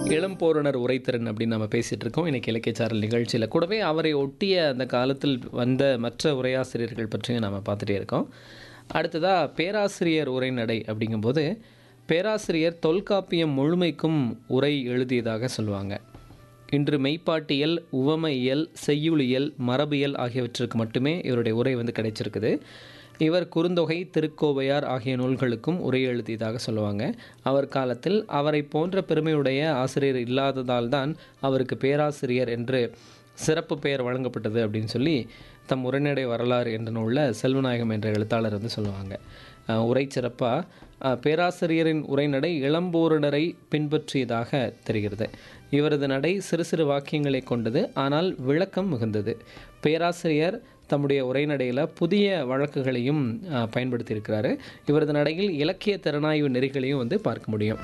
இளம்போரணர் உரைத்திறன் அப்படின்னு நம்ம பேசிகிட்டு இருக்கோம் இன்றைக்கி இலக்கியச்சாரல் நிகழ்ச்சியில் கூடவே அவரை ஒட்டிய அந்த காலத்தில் வந்த மற்ற உரையாசிரியர்கள் பற்றியும் நம்ம பார்த்துட்டே இருக்கோம் அடுத்ததாக பேராசிரியர் உரைநடை அப்படிங்கும்போது பேராசிரியர் தொல்காப்பியம் முழுமைக்கும் உரை எழுதியதாக சொல்லுவாங்க இன்று மெய்ப்பாட்டியல் உவமையியல் செய்யுளியல் மரபியல் ஆகியவற்றுக்கு மட்டுமே இவருடைய உரை வந்து கிடைச்சிருக்குது இவர் குறுந்தொகை திருக்கோவையார் ஆகிய நூல்களுக்கும் உரை எழுதியதாக சொல்லுவாங்க அவர் காலத்தில் அவரை போன்ற பெருமையுடைய ஆசிரியர் இல்லாததால் தான் அவருக்கு பேராசிரியர் என்று சிறப்பு பெயர் வழங்கப்பட்டது அப்படின்னு சொல்லி தம் உரைநடை வரலாறு என்ற நூலில் செல்வநாயகம் என்ற எழுத்தாளர் வந்து சொல்லுவாங்க அஹ் உரை சிறப்பாக பேராசிரியரின் உரைநடை இளம்போரினரை பின்பற்றியதாக தெரிகிறது இவரது நடை சிறு சிறு வாக்கியங்களை கொண்டது ஆனால் விளக்கம் மிகுந்தது பேராசிரியர் தம்முடைய உரைநடையில் புதிய வழக்குகளையும் அஹ், பயன்படுத்தியிருக்கிறாரு இவரது நடையில் இலக்கிய திறனாய்வு நெறிகளையும் வந்து பார்க்க முடியும்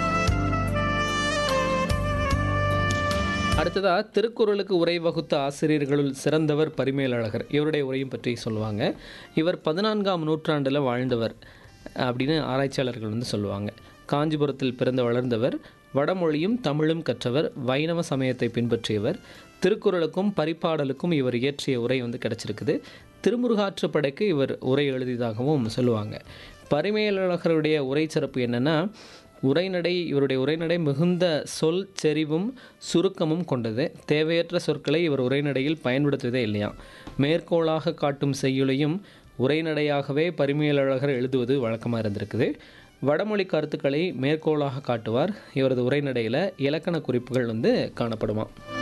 அடுத்ததாக திருக்குறளுக்கு உரை வகுத்த ஆசிரியர்களுள் சிறந்தவர் பரிமேலழகர் இவருடைய உரையும் பற்றி சொல்லுவாங்க இவர் பதினான்காம் நூற்றாண்டில் வாழ்ந்தவர் அப்படின்னு ஆராய்ச்சியாளர்கள் வந்து சொல்லுவாங்க காஞ்சிபுரத்தில் பிறந்து வளர்ந்தவர் வடமொழியும் தமிழும் கற்றவர் வைணவ சமயத்தை பின்பற்றியவர் திருக்குறளுக்கும் பரிபாடலுக்கும் இவர் இயற்றிய உரை வந்து கிடச்சிருக்குது திருமுருகாற்றுப்படைக்கு இவர் உரை எழுதியதாகவும் சொல்லுவாங்க பரிமேலழகருடைய உரை சிறப்பு என்னென்னா உரைநடை இவருடைய உரைநடை மிகுந்த சொல் செறிவும் சுருக்கமும் கொண்டது தேவையற்ற சொற்களை இவர் உரைநடையில் பயன்படுத்துவதே இல்லையா மேற்கோளாக காட்டும் செய்யுளையும் உரைநடையாகவே பரிமையலழகர் எழுதுவது வழக்கமாக இருந்திருக்குது வடமொழி கருத்துக்களை மேற்கோளாக காட்டுவார் இவரது உரைநடையில் இலக்கண குறிப்புகள் வந்து காணப்படுமா